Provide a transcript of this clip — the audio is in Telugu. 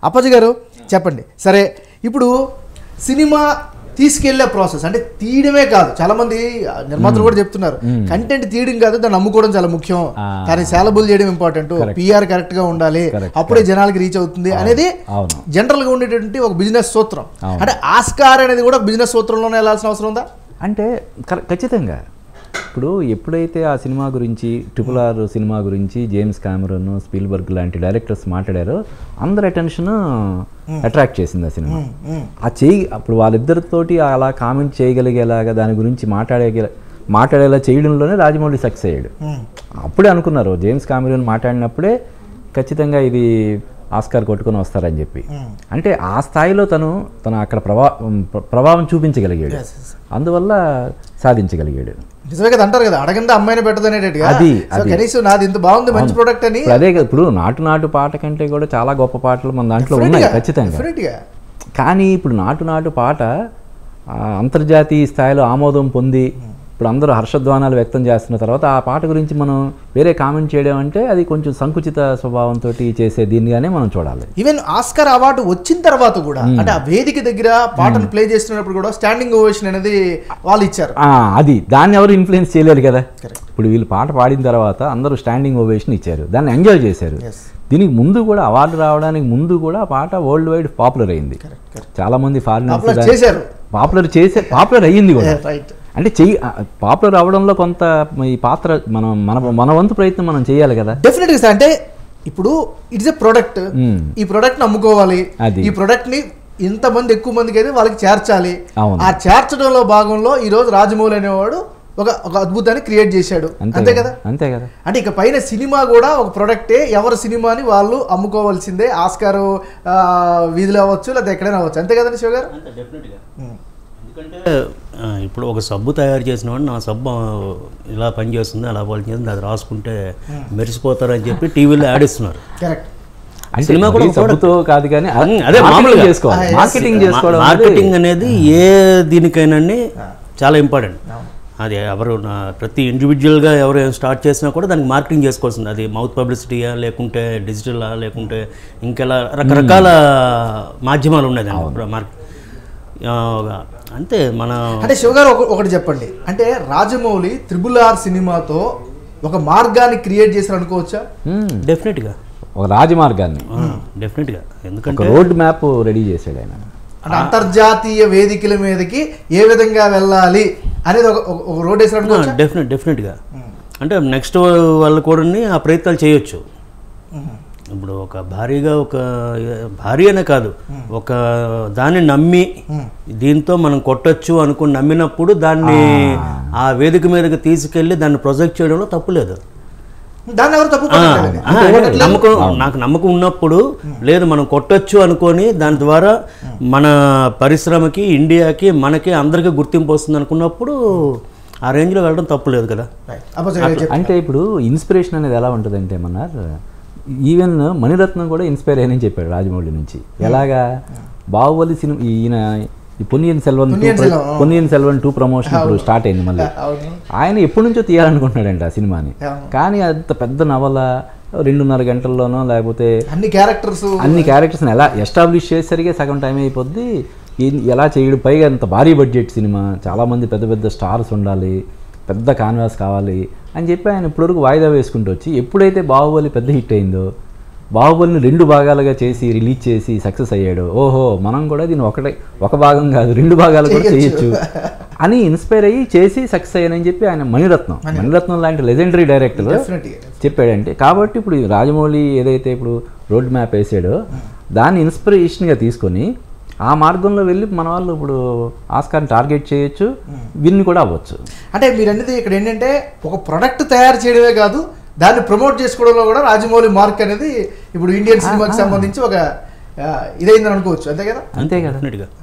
అప్పాజీ గారు చెప్పండి సరే ఇప్పుడు సినిమా తీసుకెళ్లే ప్రాసెస్ అంటే తీయడమే కాదు చాలా మంది ఆ, నిర్మాతలు కూడా చెప్తున్నారు కంటెంట్ తీయడం కాదు దాన్ని అమ్ముకోవడం చాలా ముఖ్యం ఆ. కానీ సేలబుల్ చేయడం ఇంపార్టెంట్ పిఆర్ కరెక్ట్ గా ఉండాలి Correct, అప్పుడే జనాలకి రీచ్ అవుతుంది అనేది అవును జనరల్ గా ఉండేటువంటి ఒక బిజినెస్ సూత్రం అవును. అంటే ఆస్కార్ అనేది కూడా బిజినెస్ సూత్రంలోనే వెళ్ళాల్సిన అవసరం ఉందా అంటే కర- ఖచ్చితంగా ఇప్పుడు ఎప్పుడైతే ఆ సినిమా గురించి ట్రిపుల్ ఆర్ సినిమా గురించి జేమ్స్ కామెరన్ స్పీల్బర్గ్ లాంటి డైరెక్టర్స్ మాట్లాడారో అందరి అటెన్షన్ అట్రాక్ట్ చేసింది ఆ సినిమా ఆ చేయి అప్పుడు వాళ్ళిద్దరితోటి అలా కామెంట్ చేయగలిగేలాగా దాని గురించి మాట్లాడే మాట్లాడేలా చేయడంలోనే రాజమౌళి సక్సెస్ అయ్యాడు అప్పుడే అనుకున్నారు జేమ్స్ కామెరూన్ మాట్లాడినప్పుడే ఖచ్చితంగా ఇది ఆస్కార్ కొట్టుకొని వస్తారని చెప్పి అంటే ఆ స్థాయిలో తను తను అక్కడ ప్రభా ప్ర- ప్రభావం చూపించగలిగాడు Yes, yes. అందువల్ల సాధించగలిగాడు నిజమే కదా అంటారు కదా అడగందా అమ్మాయిని పెట్టదు అనేటట్టుగా అది, సో అది. కనీసం నాది ఇంత బాగుంది మంచి ప్రోడక్ట్ అని ఇప్పుడు అదే కదా, ఇప్పుడు నాటు నాటు పాట కంటే కూడా చాలా గొప్ప పాటలు మన దాంట్లో ఉన్నాయి ఖచ్చితంగా Definitely గా. కానీ ఇప్పుడు నాటు నాటు పాట ఆ, అంతర్జాతీయ స్థాయిలో ఆమోదం పొంది ఇప్పుడు అందరూ హర్షధ్వానాలు వ్యక్తం చేస్తున్న తర్వాత ఆ పాట గురించి మనం వేరే కామెంట్ చేయడం అంటే అది కొంచెం సంకుచిత స్వభావంతో చేసే దీనిగానే మనం చూడాలి ఈవెన్ ఆస్కార్ అవార్డు వచ్చిన తర్వాత కూడా అంటే ఆ వేదిక దగ్గర పాటను ప్లే చేస్తున్నప్పుడు కూడా స్టాండింగ్ ఓవేషన్ అనేది వాళ్ళు ఇచ్చారు ఆ, అది దాన్ని ఎవరు ఇన్ఫ్లుయెన్స్ చేయలేరు కదా Correct. ఇప్పుడు వీళ్ళు పాట పాడిన తర్వాత అందరూ స్టాండింగ్ ఓవేషన్ ఇచ్చారు దాన్ని ఎంజాయ్ చేశారు Yes. దీనికి ముందు కూడా అవార్డు రావడానికి ముందు కూడా ఆ పాట వరల్డ్ వైడ్ పాపులర్ అయింది చాలా మంది Popular ఫారినర్స్ చేశారు పాపులర్ చేసే పాపులర్ అయ్యింది కూడా రైట్ అంటే చెయ్యి పాపులర్ అవడంలో కొంత ఈ పాత్ర మనం మన మన వంతు ప్రయత్నం మనం చేయాలి కదా డెఫినెట్గా సార్ అంటే ఇప్పుడు ఇట్స్ ఎ ప్రొడక్ట్ మ్మ్. ఈ ప్రొడక్ట్ ని అమ్ముకోవాలి అది. ఈ ప్రొడక్ట్ ని ఇంతమంది ఎక్కువ మందికి అయితే వాళ్ళకి చేర్చాలి అవును. ఆ చేర్చడంలో భాగంలో ఈ రోజు రాజమౌళి అనేవాడు ఒక ఒక అద్భుతాన్ని క్రియేట్ చేశాడు అంతే కదా అంతే కదా అంటే ఇక పైన సినిమా కూడా ఒక ప్రొడక్టే ఎవరి సినిమాని వాళ్ళు అమ్ముకోవాల్సిందే ఆస్కార్ ఆ, వీధిలో అవ్వచ్చు లేదా ఎక్కడైనా అవ్వచ్చు అంతే కదండి శివ గారు అంతే డెఫినెట్గా ఎందుకంటే ఆ, ఇప్పుడు ఒక సబ్బు తయారు చేసిన వాడు నా సబ్బు ఆ, ఇలా పనిచేస్తుంది అలా పనిచేస్తుంది అది రాసుకుంటే మెరిసిపోతారని చెప్పి టీవీలో యాడ్ ఇస్తున్నారు కరెక్ట్ అంటే సినిమా కూడా మరీ సబ్బుతో కాదు కానీ ఉమ్, అదే మార్కెటింగ్ మామూలుగా చేసుకోవాలి Ah, yes. మార్కెటింగ్ చేసుకోవడం అనేది- మార్కెటింగ్ అనేది ఏ దీనికైనా చాలా ఇంపార్టెంట్ అది ఎవరు నా- ప్రతి ఇండివిజువల్గా ఎవరు స్టార్ట్ చేసినా కూడా దానికి మార్కెటింగ్ చేసుకోవాల్సింది అది మౌత్ పబ్లిసిటీయా లేకుంటే డిజిటలా లేకుంటే ఇంకెలా రకరకాల మాధ్యమాలు ఉన్నాయి దానికి ఇప్పుడు మార్కెట్ ఆ, అంతే మన అంటే శివ గారు ఒక- ఒకటి చెప్పండి అంటే రాజమౌళి త్రిబుల్ ఆర్ సినిమాతో ఒక మార్గాన్ని క్రియేట్ చేశారు అనుకోవచ్చా ఉమ్, డెఫినెట్గా ఒక రాజమార్గాన్ని డెఫినెట్గా ఒక ఎందుకంటే రోడ్ మ్యాప్ రెడీ చేశాడు ఆయన అంటే అంతర్జాతీయ వేదికల మీదకి ఏ విధంగా వెళ్ళాలి అనేది ఒక ఒక- ఒక రోడ్ వేసారు అనుకోవచ్చా డెఫినెట్ డెఫినెట్గా అంటే నెక్స్ట్ వాళ్ళు కూడా ఆ ప్రయత్నాలు చేయొచ్చు ఇప్పుడు ఒక భారీగా ఒక భారీ అనే కాదు ఒక దాన్ని నమ్మి దీంతో మనం కొట్టొచ్చు అనుకుని నమ్మినప్పుడు దాన్ని ఆ వేదిక మీదకి తీసుకెళ్ళి దాన్ని ప్రొజెక్ట్ చేయడంలో తప్పు లేదు దాన్ని ఎవరు తప్పు ఆ, పట్టట్లేదండి. ఆ, అంటే నమ్మకం నాకు నమ్మకం ఉన్నప్పుడు లేదు మనం కొట్టొచ్చు అనుకొని దాని ద్వారా మన పరిశ్రమకి ఇండియాకి మనకి అందరికీ గుర్తింపు వస్తుంది అనుకున్నప్పుడు ఆ రేంజ్లో వెళ్ళడం తప్పు లేదు కదా Right. అప్పుడు శివ గారు చెప్పండి. అంటే ఇప్పుడు ఇన్స్పిరేషన్ అనేది ఎలా ఉంటుందంటే మన్నారు ఈవెన్ మణిరత్నం కూడా ఇన్స్పైర్ అయ్యని చెప్పాడు రాజమౌళి నుంచి ఎలాగా బాహుబలి సినిమా ఈయన ఈ పొన్నియన్ సెల్వన్ పొన్నియిన్ సెల్వన్, ఆ. పొన్నియన్ సెల్వన్ టూ ప్రమోషన్ ఇప్పుడు స్టార్ట్ అయింది మళ్ళీ అవును ఆయన ఎప్పటి నుంచో తీయాలనుకుంటున్నాడంట ఆ సినిమాని అవును. కానీ అంత పెద్ద నవల రెండున్నర గంటల్లోనో లేకపోతే అన్ని క్యారెక్టర్స్ అన్ని క్యారెక్టర్స్ని ఎలా ఎస్టాబ్లిష్ చేసేసరికి సగం టైం అయిపోద్ది ఈ- ఎలా చేయడు పైగా అంత భారీ బడ్జెట్ సినిమా చాలామంది పెద్ద పెద్ద స్టార్స్ ఉండాలి పెద్ద కాన్వాస్ కావాలి అని చెప్పి ఆయన ఇప్పటివరకు వాయిదా వేసుకుంటూ వచ్చి ఎప్పుడైతే బాహుబలి పెద్ద హిట్ అయిందో బాహుబలిని రెండు భాగాలుగా చేసి రిలీజ్ చేసి సక్సెస్ అయ్యాడు ఓహో మనం కూడా దీన్ని ఒకటే ఒక భాగం కాదు రెండు భాగాలు కూడా చేయొచ్చు అని ఇన్స్పైర్ అయ్యి చేసి సక్సెస్ అయ్యానని చెప్పి ఆయన మణిరత్నం మణిరత్నం లాంటి లెజెండరీ డైరెక్టర్ డెఫినెట్గా చెప్పాడంటే కాబట్టి ఇప్పుడు ఈ రాజమౌళి ఏదైతే ఇప్పుడు రోడ్ మ్యాప్ వేసాడో దాన్ని ఇన్స్పిరేషన్గా తీసుకొని ఆ మార్గంలో వెళ్ళి మన వాళ్ళు ఇప్పుడు ఆస్కార్ని టార్గెట్ చేయొచ్చు విన్ కూడా అవ్వచ్చు అంటే మీరు అనేది ఇక్కడ ఏంటంటే ఒక ప్రొడక్ట్ తయారు చేయడమే కాదు దాన్ని ప్రమోట్ చేసుకోవడంలో కూడా రాజమౌళి మార్క్ అనేది ఇప్పుడు ఇండియన్ సినిమాకి సంబంధించి ఒక ఆ, ఇదైందని అనుకోవచ్చు అంతే కదా అంతే కదా డెఫినెట్గా